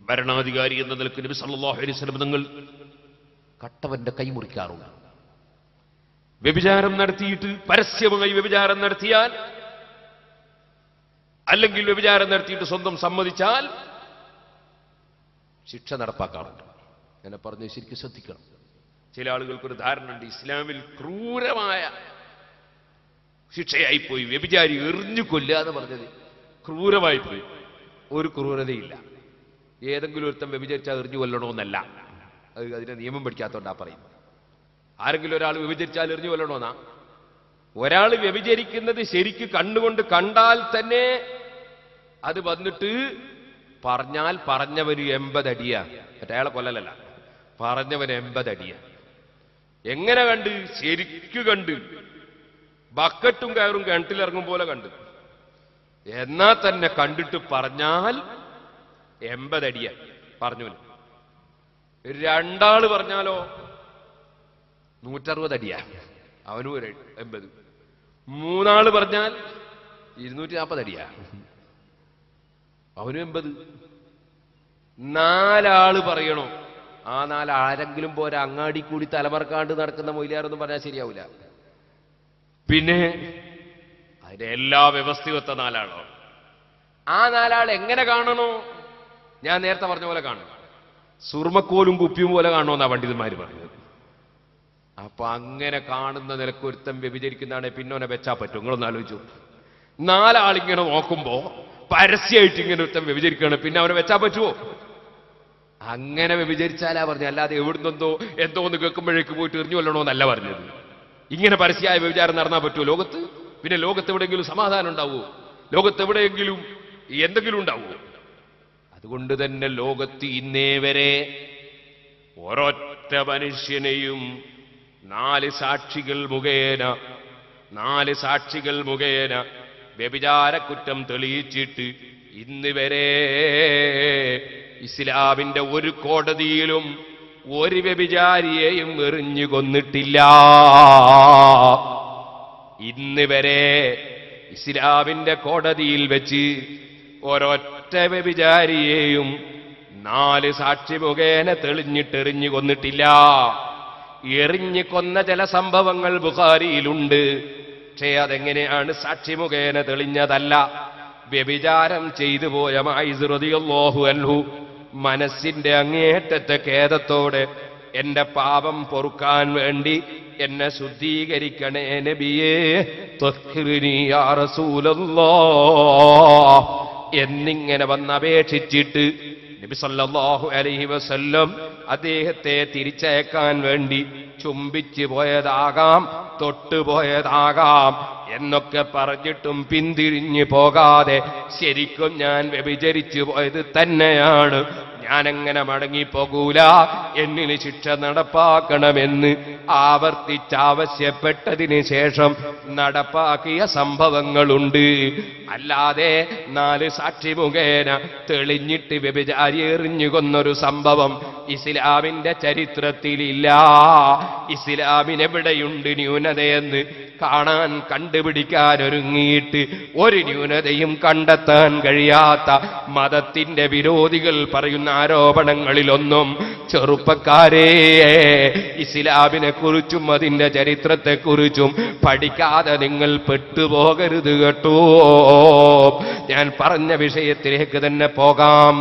ഭരണാധികാരി എന്ന നിലക്ക് നബി സല്ലല്ലാഹു അലൈഹി വസല്ലം തങ്ങൾ കട്ടവന്റെ കൈ മുറിക്കാറുണ്ട് വ്യഭിചാരം നടത്തിയിട്ട് പരസ്യമായി വ്യഭിചാരം നടത്തിയാൽ അല്ലെങ്കിൽ വ്യഭിചാരം നടത്തിയിട്ട് സ്വന്തം സമ്മതിച്ചാൽ ശിക്ഷ നടപ്പാക്കാറുണ്ട് എന്നെ പറഞ്ഞ് ശരിക്കും ശ്രദ്ധിക്കണം ചില ആളുകൾക്കൊരു ധാരണയുണ്ട് ഇസ്ലാമിൽ ക്രൂരമായ ശിക്ഷയായിപ്പോയി വ്യഭിചാരി എറിഞ്ഞു കൊല്ലുക എന്ന് പറഞ്ഞത് ക്രൂരമായി പോയി ഒരു ക്രൂരതയില്ല ഏതെങ്കിലും ഒരുത്തം വ്യഭിചരിച്ചാൽ എറിഞ്ഞു കൊല്ലണമെന്നല്ല അത് അതിന്റെ നിയമം പഠിക്കാത്തോണ്ടാ പറയും ആരെങ്കിലും ഒരാൾ വ്യഭിചരിച്ചാൽ എറിഞ്ഞു കൊല്ലണമെന്നാ ഒരാൾ വ്യഭിചരിക്കുന്നത് ശരിക്ക് കണ്ണുകൊണ്ട് കണ്ടാൽ തന്നെ അത് വന്നിട്ട് പറഞ്ഞാൽ പറഞ്ഞവന് എൺപതടിയ മറ്റേ അയാളെ കൊല്ലലല്ല പറഞ്ഞവന് എൺപതടിയ എങ്ങനെ കണ്ട് ശരിക്ക് കണ്ട് ബക്കറ്റും കയറും കിണറ്റിലിറങ്ങും പോലെ കണ്ട് എന്നാ തന്നെ കണ്ടിട്ട് പറഞ്ഞാൽ എൺപതടിയ പറഞ്ഞു രണ്ടാള് പറഞ്ഞാലോ നൂറ്ററുപത് അടിയാ അവനും ഒരു എൺപത് മൂന്നാള് പറഞ്ഞാൽ ഇരുന്നൂറ്റി നാൽപ്പത് അടിയാ അവനും എൺപത് നാലാള് പറയണോ ആ നാല് ആരെങ്കിലും പോരെ അങ്ങാടി കൂടി തലമറക്കാണ്ട് നടക്കുന്ന മൊയിലാറൊന്നും പറഞ്ഞാൽ ശരിയാവില്ല പിന്നെ അതിന്റെ എല്ലാ വ്യവസ്ഥയൊത്ത നാലാളോ ആ നാലാൾ എങ്ങനെ കാണണോ ഞാൻ നേരത്തെ പറഞ്ഞ പോലെ കാണണം സുർമക്കോലും കുപ്പിയും പോലെ കാണണമെന്നാ പണ്ഡിതന്മാര് പറഞ്ഞത് അപ്പൊ അങ്ങനെ കാണുന്ന നിലക്ക് ഒരുത്തം വ്യഭിചരിക്കുന്നതാണ് പിന്നോനെ വെച്ചാ പറ്റും നിങ്ങളൊന്ന് ആലോചിച്ചു നാലാളിങ്ങനെ നോക്കുമ്പോ പരസ്യമായിട്ട് ഇങ്ങനെ ഒരുത്തം വ്യഭിചരിക്കുകയാണ് പിന്നെ അവനെ വെച്ചാ പറ്റുമോ അങ്ങനെ വ്യഭിചരിച്ചാലാ പറഞ്ഞു അല്ലാതെ എവിടുന്നെന്തോ എന്തോ ഒന്ന് കേൾക്കുമ്പോഴേക്ക് പോയിട്ട് എറിഞ്ഞു കൊല്ലണോന്നല്ല പറഞ്ഞത് ഇങ്ങനെ പരസ്യമായ വ്യഭിചാരം നടന്നാൽ പറ്റുമോ ലോകത്ത് പിന്നെ ലോകത്ത് എവിടെയെങ്കിലും സമാധാനം ഉണ്ടാവുമോ ലോകത്ത് എവിടെയെങ്കിലും എന്തെങ്കിലും ഉണ്ടാവുമോ അതുകൊണ്ട് തന്നെ ലോകത്ത് ഇന്നേ വരെ ഒരൊറ്റ മനുഷ്യനെയും നാല് സാക്ഷികൾ മുഖേന നാല് സാക്ഷികൾ മുഖേന വ്യഭിചാര കുറ്റം തെളിയിച്ചിട്ട് ഇന്ന് വരെ ഇസ്ലാമിന്റെ ഒരു കോടതിയിലും ഒരു വ്യഭിചാരിയെയും എറിഞ്ഞു കൊന്നിട്ടില്ല ഇന്ന് വരെ ഇസ്ലാമിന്റെ കോടതിയിൽ വെച്ച് ഒരൊറ്റ വ്യഭിചാരിയെയും നാല് സാക്ഷി മുഖേന തെളിഞ്ഞിട്ടെറിഞ്ഞു കൊന്നിട്ടില്ല എറിഞ്ഞു കൊന്ന ചില സംഭവങ്ങൾ ബുഖാരിയിലുണ്ട് പക്ഷേ അതെങ്ങനെയാണ് സാക്ഷി മുഖേന തെളിഞ്ഞതല്ല വ്യഭിചാരം ചെയ്തു പോയ മായിസുറതിയല്ലോഹു അൻഹു മനസ്സിന്റെ അങ്ങേറ്റത്തെ ഖേദത്തോടെ എന്റെ പാപം പൊറുക്കാൻ വേണ്ടി എന്നെ ശുദ്ധീകരിക്കണേ നബിയേ ത്വഖ്റിനി യാ റസൂലല്ലാ എന്നിങ്ങനെ വന്നപേക്ഷിച്ചിട്ട് നബി സല്ലല്ലാഹു അലൈഹി വസല്ലം അദ്ദേഹത്തെ തിരിച്ചയക്കാൻ വേണ്ടി ചുംബിച്ചു പോയതാകാം തൊട്ടുപോയതാകാം എന്നൊക്കെ പറഞ്ഞിട്ടും പിന്തിരിഞ്ഞു പോകാതെ ശരിക്കും ഞാൻ വ്യഭിചരിച്ചു പോയത് തന്നെയാണ് ഞാനെങ്ങനെ മടങ്ങിപ്പോകൂല എന്നിന് ശിക്ഷ നടപ്പാക്കണമെന്ന് ആവർത്തിച്ചാവശ്യപ്പെട്ടതിന് ശേഷം നടപ്പാക്കിയ സംഭവങ്ങളുണ്ട് അല്ലാതെ നാല് സാക്ഷി മുഖേന തെളിഞ്ഞിട്ട് വ്യഭിചാരി എറിഞ്ഞു കൊന്നൊരു സംഭവം ഇസ്ലാമിന്റെ ചരിത്രത്തിലില്ല ഇസ്ലാമിനെവിടെയുണ്ട് ന്യൂനതയെന്ന് കാണാൻ കണ്ടുപിടിക്കാൻ ഒരുങ്ങിയിട്ട് ഒരു ന്യൂനതയും കണ്ടെത്താൻ കഴിയാത്ത മതത്തിന്റെ വിരോധികൾ പറയുന്ന ആരോപണങ്ങളിലൊന്നും ചെറുപ്പക്കാരെ ഇസ്ലാമിനെ കുറിച്ചും അതിന്റെ ചരിത്രത്തെക്കുറിച്ചും പഠിക്കാതെ നിങ്ങൾ പെട്ടുപോകരുത് കേട്ടോ ഞാൻ പറഞ്ഞ വിഷയത്തിലേക്ക് തന്നെ പോകാം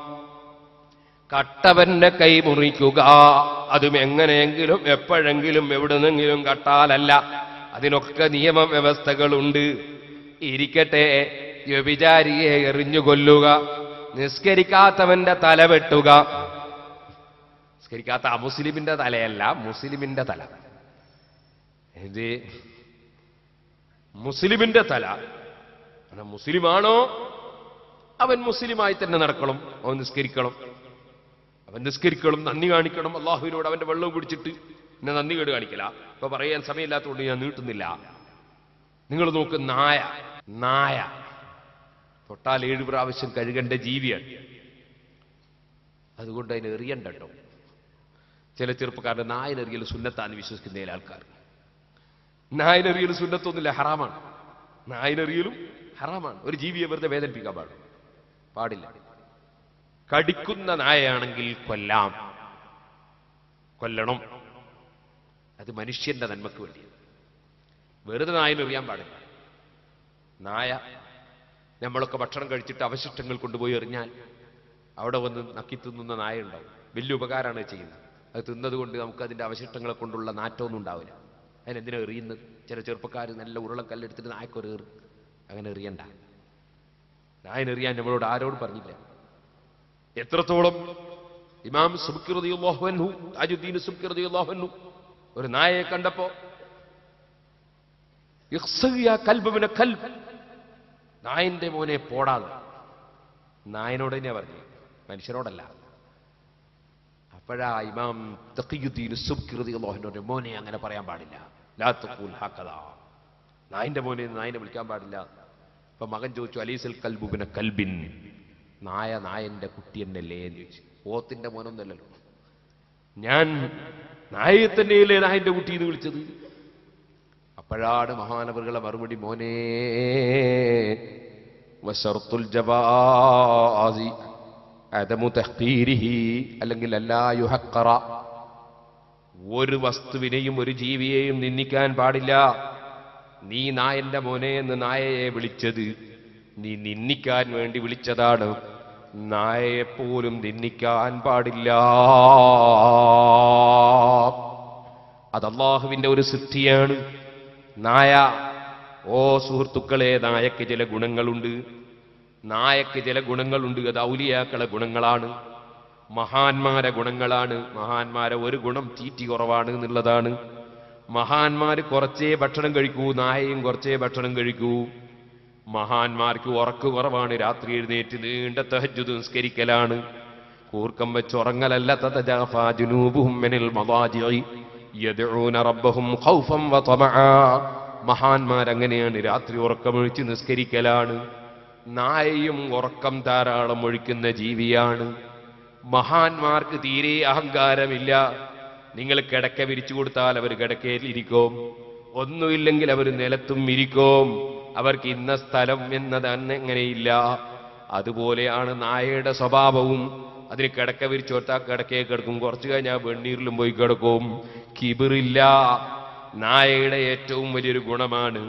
കട്ടവന്റെ കൈ മുറിക്കുക അതും എങ്ങനെയെങ്കിലും എപ്പോഴെങ്കിലും എവിടുന്നെങ്കിലും കട്ടാലല്ല അതിനൊക്കെ നിയമവ്യവസ്ഥകളുണ്ട് ഇരിക്കട്ടെ വ്യഭിചാരിയെ എറിഞ്ഞു കൊല്ലുക നിസ്കരിക്കാത്തവന്റെ തല വെട്ടുക നിസ്കരിക്കാത്ത അമുസ്ലിമിന്റെ തലയല്ല മുസ്ലിമിന്റെ തല ഇത് മുസ്ലിമിന്റെ തല അവൻ മുസ്ലിമാണോ അവൻ മുസ്ലിമായി തന്നെ നടക്കണം അവൻ നിസ്കരിക്കണം അവൻ നിസ്കരിക്കണം നന്ദി കാണിക്കണം അള്ളാഹുവിനോട് അവന്റെ വെള്ളം കുടിച്ചിട്ട് എന്നെ നന്ദി കേട് കാണിക്കല ഇപ്പൊ പറയാൻ സമയമില്ലാത്തതുകൊണ്ട് ഞാൻ നീട്ടുന്നില്ല നിങ്ങൾ നോക്ക് നായ നായ തൊട്ടാൽ ഏഴ് പ്രാവശ്യം കഴുകേണ്ട ജീവിയാണ് അതുകൊണ്ട് അതിന് എറിയണ്ട കേട്ടോ ചില ചെറുപ്പക്കാരുടെ നായനെറിയൽ സുന്നത്താന്ന് വിശ്വസിക്കുന്ന ചില ആൾക്കാർ നായനെറിയൽ സുന്നത്തൊന്നുമില്ല ഹറാമാണ് നായനെറിയലും ഹറാമാണ് ഒരു ജീവിയെ വെറുതെ വേദനിപ്പിക്കാൻ പാടില്ല പാടില്ല കടിക്കുന്ന നായയാണെങ്കിൽ കൊല്ലാം കൊല്ലണം അത് മനുഷ്യന്റെ നന്മക്ക് വേണ്ടിയാണ് വെറുതെ നായനെ എറിയാൻ പാടില്ല നായ നമ്മളൊക്കെ ഭക്ഷണം കഴിച്ചിട്ട് അവശിഷ്ടങ്ങൾ കൊണ്ടുപോയി എറിഞ്ഞാൽ അവിടെ വന്ന് നക്കി തിന്നുന്ന നായ ഉണ്ടാവും വലിയ ഉപകാരമാണ് ചെയ്യുന്നത് അത് തിന്നതുകൊണ്ട് നമുക്ക് അതിന്റെ അവശിഷ്ടങ്ങളെ കൊണ്ടുള്ള നാറ്റമൊന്നും ഉണ്ടാവില്ല അതിനെന്തിനാ എറിയുന്നത് ചില ചെറുപ്പക്കാർ നല്ല ഉരുളക്കല്ലെടുത്തിട്ട് നായക്കൊരു എറി അങ്ങനെ എറിയണ്ട നായനെറിയാൻ നമ്മളോട് ആരോടും പറഞ്ഞില്ല എത്രത്തോളം ഇമാം സുബ്കിറുദിയുള്ളാഹുവൻഹു താജുദ്ദീൻ സുബ്കിറുദിയുള്ളാഹുവൻഹു ഒരു നായയെ കണ്ടപ്പോ ഇഖ്സഹ് യാ കൽബ് മിന കൽബ് നായന്റെ മോനെ പോടാതെ നായനോട് തന്നെയാ പറഞ്ഞു മനുഷ്യരോടല്ല അപ്പോഴാ ഇമാം തഖിയുദ്ദീൻ സുബ്കിറുദിയുള്ളാഹുവിന്റെ മോനെ അങ്ങനെ പറയാൻ പാടില്ല ലാ തഖൂൽ ഹക്കദാ നായന്റെ മോനെ എന്ന് നായനെ വിളിക്കാൻ പാടില്ല അപ്പൊ മകൻ ചോദിച്ചു അലീസൽ കൽബുബിന കൽബിൻ നായ നായന്റെ കുട്ടി എന്നല്ലേ എന്ന് ചോദിച്ചു ഓത്തിന്റെ മോനൊന്നല്ലല്ലോ ഞാൻ നായയെ തന്നെയല്ലേ നായന്റെ കുട്ടി എന്ന് വിളിച്ചത് അപ്പോഴാണ് മഹാനവറുകളെ മറുപടി മോനെ വശർത്തുൽ ജവാസി അദമു തഹ്തീരിഹി അല്ലെങ്കിൽ അല്ലാ യുഹക്കറ ഒരു വസ്തുവിനെയും ഒരു ജീവിയെയും നിന്ദിക്കാൻ പാടില്ല നീ നായന്റെ മോനെ എന്ന് നായയെ വിളിച്ചത് നീ നിന്ദിക്കാൻ വേണ്ടി വിളിച്ചതാണ് നായയെപ്പോലും നിന്ദിക്കാൻ പാടില്ല അത് അള്ളാഹുവിന്റെ ഒരു സൃഷ്ടിയാണ് നായ ഓ സുഹൃത്തുക്കളെ നായക്ക് ചില ഗുണങ്ങളുണ്ട് നായക്ക് ചില ഗുണങ്ങളുണ്ട് അത് ഔലിയാക്കളെ ഗുണങ്ങളാണ് മഹാന്മാരെ ഗുണങ്ങളാണ് മഹാന്മാരെ ഒരു ഗുണം തീറ്റി കുറവാണ് എന്നുള്ളതാണ് മഹാന്മാര് കുറച്ചേ ഭക്ഷണം കഴിക്കൂ നായയും കുറച്ചേ ഭക്ഷണം കഴിക്കൂ മഹാന്മാർക്ക് ഉറക്ക് കുറവാണ് രാത്രി എഴുന്നേറ്റ് നീണ്ട തഹജ്ജുദ് നിസ്കരിക്കലാണ് കൂർക്കം വെച്ച് ഉറങ്ങലല്ല തതജാഫാ ജുനൂബുഹും മിനൽ മദാജിഇ യദ്ഊന റബ്ബഹും ഖൗഫൻ വതമആ മഹാന്മാരങ്ങനെയാണ് രാത്രി ഉറക്കമൊഴിച്ച് നിസ്കരിക്കലാണ് നായയും ഉറക്കം ധാരാളം ഒഴിക്കുന്ന ജീവിയാണ് മഹാന്മാർക്ക് തീരെ അഹങ്കാരമില്ല നിങ്ങൾ കിടക്ക വിരിച്ചു കൊടുത്താൽ അവർ കിടക്കയിൽ ഇരിക്കും ഒന്നുമില്ലെങ്കിൽ അവർ നിലത്തും ഇരിക്കും അവർക്ക് ഇന്ന സ്ഥലം എന്നത് എങ്ങനെയില്ല അതുപോലെയാണ് നായയുടെ സ്വഭാവവും അതിന് കിടക്ക വിരിച്ചു കൊടുത്താൽ കിടക്കയെ കിടക്കും കുറച്ചു കഴിഞ്ഞാൽ വെണ്ണീരിലും പോയി കിടക്കും കിബിറില്ല നായയുടെ ഏറ്റവും വലിയൊരു ഗുണമാണ്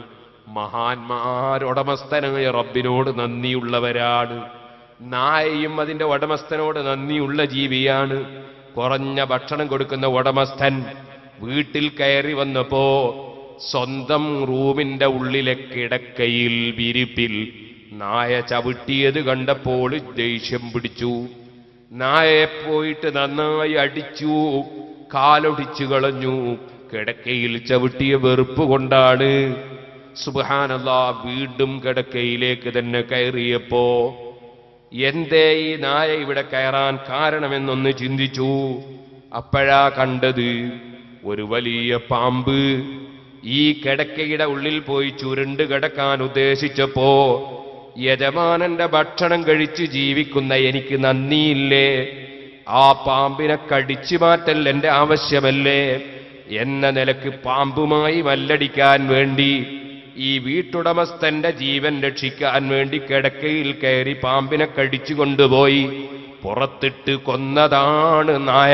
മഹാന്മാരുടമസ്ഥനായ റബ്ബിനോട് നന്ദിയുള്ളവരാണ് നായയും അതിന്റെ ഉടമസ്ഥനോട് നന്ദിയുള്ള ജീവിയാണ് കുറഞ്ഞ ഭക്ഷണം കൊടുക്കുന്ന ഉടമസ്ഥൻ വീട്ടിൽ കയറി വന്നപ്പോ സ്വന്തം റൂമിന്റെ ഉള്ളിലെ കിടക്കയിൽ വിരിപ്പിൽ നായ ചവിട്ടിയത് കണ്ടപ്പോൾ ദേഷ്യം പിടിച്ചു നായയെ പോയിട്ട് നന്നായി അടിച്ചു കാലൊടിച്ചു കളഞ്ഞു കിടക്കയിൽ ചവിട്ടിയ വെറുപ്പ് കൊണ്ടാണ് സുബാനല്ല വീണ്ടും കിടക്കയിലേക്ക് തന്നെ കയറിയപ്പോ എന്തേ ഈ നായ ഇവിടെ കയറാൻ കാരണമെന്നൊന്ന് ചിന്തിച്ചു അപ്പോഴാ കണ്ടത് ഒരു വലിയ പാമ്പ് ഈ കിടക്കയുടെ ഉള്ളിൽ പോയി ചുരുണ്ട് കിടക്കാൻ ഉദ്ദേശിച്ചപ്പോ യജമാനന്റെ ഭക്ഷണം കഴിച്ച് ജീവിക്കുന്ന എനിക്ക് നന്ദിയില്ലേ ആ പാമ്പിനെ കടിച്ചു മാറ്റൽ എന്റെ ആവശ്യമല്ലേ എന്ന നിലക്ക് പാമ്പുമായി മല്ലടിക്കാൻ വേണ്ടി ഈ വീട്ടുടമസ്ഥന്റെ ജീവൻ രക്ഷിക്കാൻ വേണ്ടി കിടക്കയിൽ കയറി പാമ്പിനെ കടിച്ചു കൊണ്ടുപോയി പുറത്തിട്ട് കൊന്നതാണ് നായ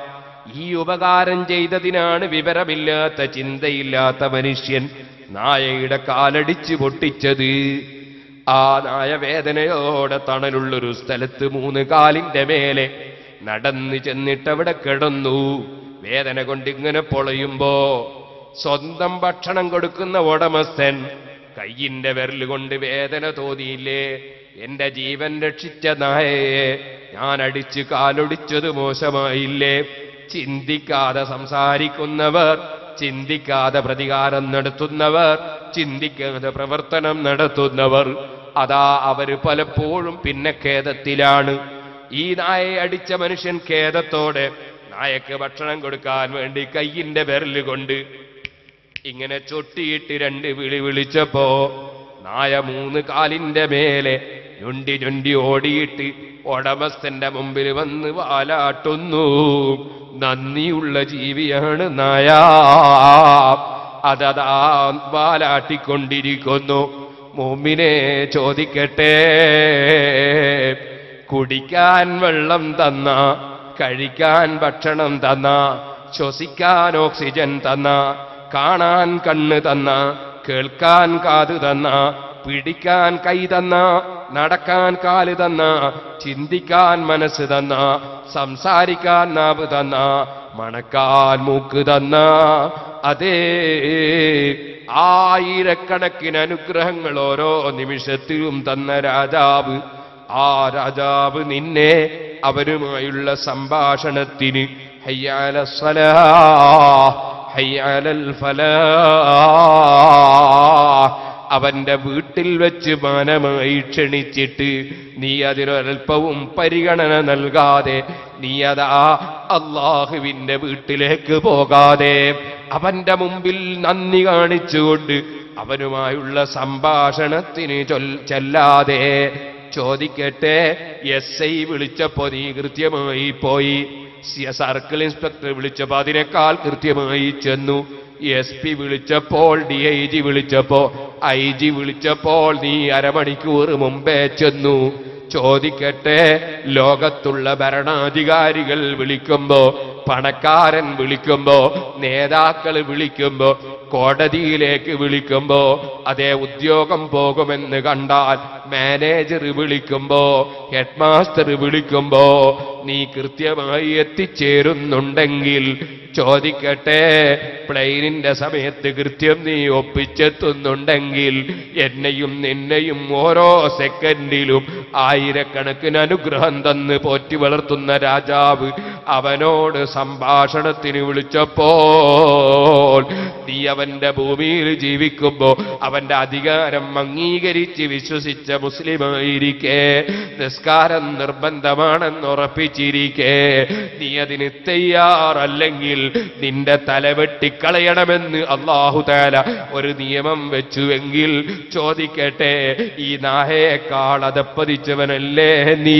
ഈ ഉപകാരം ചെയ്തതിനാണ് വിവരമില്ലാത്ത ചിന്തയില്ലാത്ത മനുഷ്യൻ നായയുടെ കാലടിച്ച് പൊട്ടിച്ചത് ആ നായ വേദനയോടെ തണലുള്ളൊരു സ്ഥലത്ത് മൂന്ന് കാലിന്റെ മേലെ നടന്നു ചെന്നിട്ട് അവിടെ കിടന്നു വേദന കൊണ്ട് ഇങ്ങനെ പൊളയുമ്പോ സ്വന്തം ഭക്ഷണം കൊടുക്കുന്ന ഉടമസ്ഥൻ കയ്യിന്റെ വിരൽ കൊണ്ട് വേദന തോന്നിയില്ലേ എന്റെ ജീവൻ രക്ഷിച്ച നായയെ ഞാൻ അടിച്ച് കാലൊടിച്ചത് മോശമായില്ലേ ചിന്തിക്കാതെ സംസാരിക്കുന്നവർ ചിന്തിക്കാതെ പ്രതികാരം നടത്തുന്നവർ ചിന്തിക്കാതെ പ്രവർത്തനം നടത്തുന്നവർ അതാ അവര് പലപ്പോഴും പിന്നെ ഖേദത്തിലാണ് ഈ നായയെ അടിച്ച മനുഷ്യൻ ഖേദത്തോടെ നായക്ക് ഭക്ഷണം കൊടുക്കാൻ വേണ്ടി കയ്യിന്റെ വിരല് കൊണ്ട് ഇങ്ങനെ ചൊട്ടിയിട്ട് രണ്ട് വിളി വിളിച്ചപ്പോ നായ മൂന്ന് കാലിന്റെ മേലെ ഞൊണ്ടി ഞൊണ്ടി ഓടിയിട്ട് ഉടമസ്ഥന്റെ മുമ്പിൽ വന്ന് വാലാട്ടുന്നു നന്ദിയുള്ള ജീവിയാണ് നായ അതതാ വാലാട്ടിക്കൊണ്ടിരിക്കുന്നു മുമ്പിനെ ചോദിക്കട്ടെ കുടിക്കാൻ വെള്ളം തന്ന കഴിക്കാൻ ഭക്ഷണം തന്ന ശ്വസിക്കാൻ ഓക്സിജൻ തന്ന കാണാൻ കണ്ണ് തന്ന കേൾക്കാൻ കാത് തന്ന പിടിക്കാൻ കൈ തന്ന നടക്കാൻ കാല് തന്ന ചിന്തിക്കാൻ മനസ്സ് തന്ന സംസാരിക്കാൻ നാവ് തന്ന മണക്കാൻ മൂക്ക് തന്ന അതേ ആയിരക്കണക്കിന് അനുഗ്രഹങ്ങൾ ഓരോ നിമിഷത്തിലും തന്ന രാജാവ് ആ രാജാവ് നിന്നെ അവരുമായുള്ള സംഭാഷണത്തിന് ഹയ്യാല സലാ ഹയ്യാലൽ ഫലാ അവന്റെ വീട്ടിൽ വെച്ച് മാനമായി ക്ഷണിച്ചിട്ട് നീ അതിനൊരൽപ്പവും പരിഗണന നൽകാതെ നീ അതാ അള്ളാഹുവിന്റെ വീട്ടിലേക്ക് പോകാതെ അവന്റെ മുമ്പിൽ നന്ദി കാണിച്ചുകൊണ്ട് അവനുമായുള്ള സംഭാഷണത്തിന് ചൊൽ- ചെല്ലാതെ ചോദിക്കട്ടെ എസ് ഐ വിളിച്ചപ്പോ നീ കൃത്യമായി പോയി സി- സർക്കിൾ ഇൻസ്പെക്ടർ വിളിച്ചപ്പോ അതിനേക്കാൾ കൃത്യമായി ചെന്നു എസ് പി വിളിച്ചപ്പോൾ ഡി ഐ ജി വിളിച്ചപ്പോ ഐ ജി വിളിച്ചപ്പോൾ നീ അരമണിക്കൂർ മുമ്പേ ചെന്നു ചോദിക്കട്ടെ ലോകത്തുള്ള ഭരണാധികാരികൾ വിളിക്കുമ്പോ പണക്കാരൻ വിളിക്കുമ്പോ നേതാക്കൾ വിളിക്കുമ്പോ കോടതിയിലേക്ക് വിളിക്കുമ്പോ അതേ ഉദ്യോഗം പോകുമെന്ന് കണ്ടാൽ മാനേജർ വിളിക്കുമ്പോ ഹെഡ് മാസ്റ്റർ വിളിക്കുമ്പോ നീ കൃത്യമായി എത്തിച്ചേരുന്നുണ്ടെങ്കിൽ ചോദിക്കട്ടെ പ്ലെയിനിന്റെ സമയത്ത് കൃത്യം നീ ഒപ്പിച്ചെത്തുന്നുണ്ടെങ്കിൽ എന്നെയും നിന്നെയും ഓരോ സെക്കൻഡിലും ആയിരക്കണക്കിന് അനുഗ്രഹം തന്ന് പോറ്റി വളർത്തുന്ന രാജാവ് അവനോട് സംഭാഷണത്തിന് വിളിച്ചപ്പോൾ നീ അവന്റെ ഭൂമിയിൽ ജീവിക്കുമ്പോ അവന്റെ അധികാരം അംഗീകരിച്ച് വിശ്വസിച്ച മുസ്ലിമായിരിക്കെ നിസ്കാരം നിർബന്ധമാണെന്ന് ഉറപ്പിച്ചിരിക്കെ നീ അതിന് തയ്യാറല്ലെങ്കിൽ നിന്റെ തല വെട്ടിക്കളയണമെന്ന് അള്ളാഹു താല ഒരു നിയമം വെച്ചുവെങ്കിൽ ചോദിക്കട്ടെ ഈ നാഹയേക്കാൾ അതപ്പതിച്ചവനല്ലേ നീ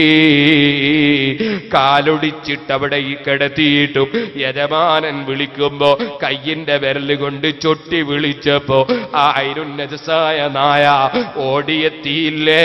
കാലൊടിച്ചിട്ടവിടെ ഈ കിടത്തിയിട്ടും യജമാനൻ വിളിക്കുമ്പോ കയ്യിന്റെ വിരല് കൊണ്ട് ചൊട്ടി വിളിച്ചപ്പോ ആ ഐരുന്നജസായ നായ ഓടിയെത്തിയില്ലേ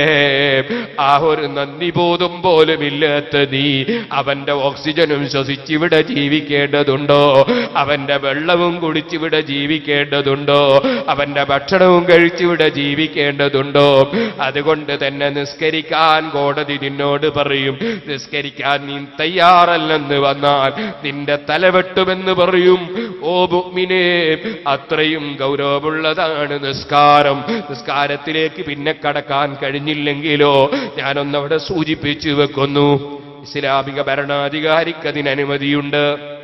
ആ ഒരു നന്ദി ബോധം പോലും ഇല്ലാത്ത നീ അവന്റെ ഓക്സിജനും ശ്വസിച്ചിവിടെ ജീവിക്കേണ്ടതുണ്ടോ അവന്റെ വെള്ളവും കുടിച്ചിവിടെ ജീവിക്കേണ്ടതുണ്ടോ അവന്റെ ഭക്ഷണവും കഴിച്ചിവിടെ ജീവിക്കേണ്ടതുണ്ടോ അതുകൊണ്ട് തന്നെ നിസ്കരിക്കാൻ കോടതി നിന്നോട് പറയും നിസ്കരിക്കാൻ നീ തയ്യാറല്ലെന്ന് വന്നാൽ നിന്റെ തലവെട്ടുമെന്ന് പറയും ഓ ബുഗ്മിനെ അത്രയും ഗൗരവമുള്ളതാണ് നിസ്കാരം നിസ്കാരത്തിലേക്ക് പിന്നെ കടക്കാൻ കഴിഞ്ഞില്ലെങ്കിലോ ഞാനൊന്നവിടെ സൂചിപ്പിച്ചു വെക്കുന്നു ഇസ്ലാമിക ഭരണാധികാരിക്ക് അതിന് അനുമതിയുണ്ട്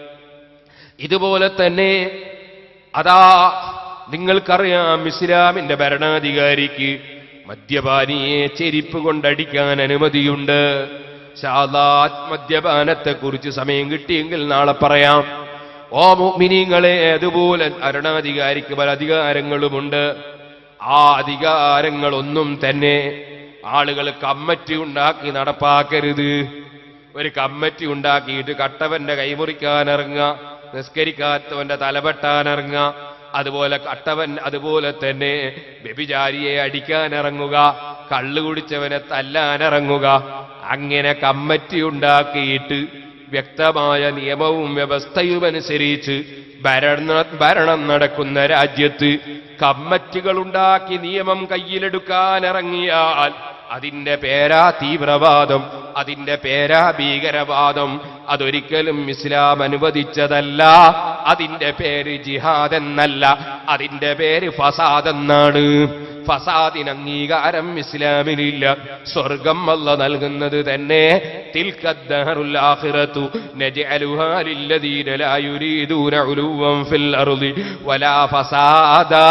ഇതുപോലെ തന്നെ അതാ നിങ്ങൾക്കറിയാം ഇസ്ലാമിന്റെ ഭരണാധികാരിക്ക് മദ്യപാനിയെ ചെരിപ്പ് കൊണ്ടടിക്കാൻ അനുമതിയുണ്ട് ശാദാത് മദ്യപാനത്തെ കുറിച്ച് സമയം കിട്ടിയെങ്കിൽ നാളെ പറയാം ഓ മുഅ്മിനീങ്ങളെ അതുപോലെ ഭരണാധികാരിക്ക് പല അധികാരങ്ങളുമുണ്ട് ആ അധികാരങ്ങളൊന്നും തന്നെ ആളുകൾ കമ്മറ്റി ഉണ്ടാക്കി നടപ്പാക്കരുത് ഒരു കമ്മറ്റി ഉണ്ടാക്കിയിട്ട് കട്ടവന്റെ കൈമുറിക്കാൻ ഇറങ്ങുക നിസ്കരിക്കാത്തവന്റെ തലപെട്ടാൻ ഇറങ്ങുക അതുപോലെ കട്ടവൻ അതുപോലെ തന്നെ വ്യഭിചാരിയെ അടിക്കാൻ ഇറങ്ങുക കള്ളു കുടിച്ചവനെ തല്ലാൻ ഇറങ്ങുക അങ്ങനെ കമ്മറ്റി ഉണ്ടാക്കിയിട്ട് വ്യക്തമായ നിയമവും വ്യവസ്ഥയും അനുസരിച്ച് ഭരണ ഭരണം നടക്കുന്ന രാജ്യത്ത് കമ്മറ്റികൾ ഉണ്ടാക്കി നിയമം കയ്യിലെടുക്കാൻ ഇറങ്ങിയാൽ അതിന്റെ പേരാ തീവ്രവാദം അതിന്റെ പേരാ ഭീകരവാദം അതൊരിക്കലും ഇസ്ലാം അനുവദിച്ചതല്ല അതിന്റെ പേര് ജിഹാദ് എന്നല്ല അതിന്റെ പേര് ഫസാദ് എന്നാണ് ഫസാദിന് അംഗീകാരം ഇസ്ലാമിലില്ല സ്വർഗം അല്ല നൽകുന്നത് തന്നെ തിൽക്കദ്ദഹറുൽ ആഖിറതു നജ്അലുഹാ ലില്ലദീന ലാ യുരീദൂന ഉലുവൻ ഫിൽ അർളി വലാ ഫസാദാ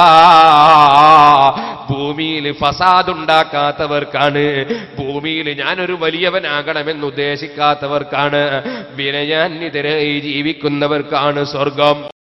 ഭൂമിയിൽ ഫസാദ് ഉണ്ടാക്കാത്തവർക്കാണ് ഭൂമിയിൽ ഞാനൊരു വലിയവനാകണമെന്ന് ഉദ്ദേശിക്കാത്തവർക്കാണ് വിനയാന്യതരായി ജീവിക്കുന്നവർക്കാണ് സ്വർഗം